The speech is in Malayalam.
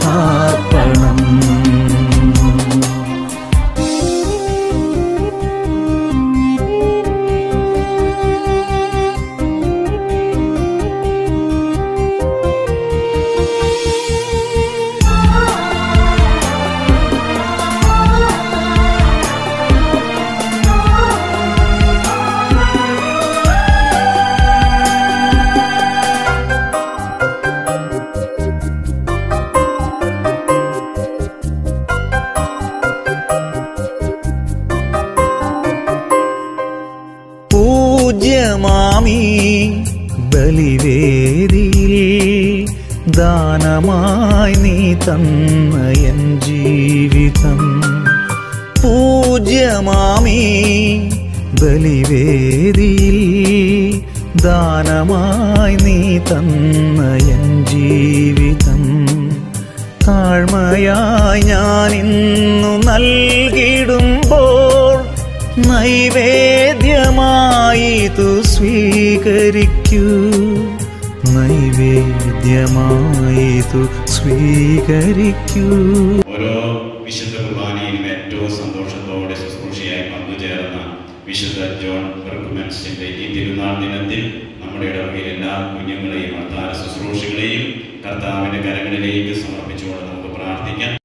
സമർപ്പണം പൂജ്യമാമീ ബലിവേദിയിൽ ദാനമായി നീ തന്ന എൻ ജീവിതം പൂജ്യമാമീ ബലിവേദിയിൽ ദാനമായി നീ തന്ന എൻ ജീവിതം താഴ്മയായി ഞാൻ ഇന്നു നൽകിടുമ്പോൾ നൈവേദ്യമായിതു സ്വീകരിക്കൂ നൈവേദ്യമായിതു സ്വീകരിക്കൂ ഓരോ വിശുദ്ധ കുർബാനയിലും ഏറ്റവും സന്തോഷത്തോടെ ശുശ്രൂഷയായി പങ്കുചേർന്ന വിശുദ്ധ ജോൺ ബെർക്കുമെൻസിന്റെ ഈ തിരുനാൾ ദിനത്തിൽ നമ്മുടെ ഇടവകയിൽ എല്ലാ കുഞ്ഞുങ്ങളെയും അർത്താര ശുശ്രൂഷകളെയും കർത്താവിന്റെ കരങ്ങളിലേക്ക് സമർപ്പിച്ചുകൊണ്ട് നമുക്ക് പ്രാർത്ഥിക്കാം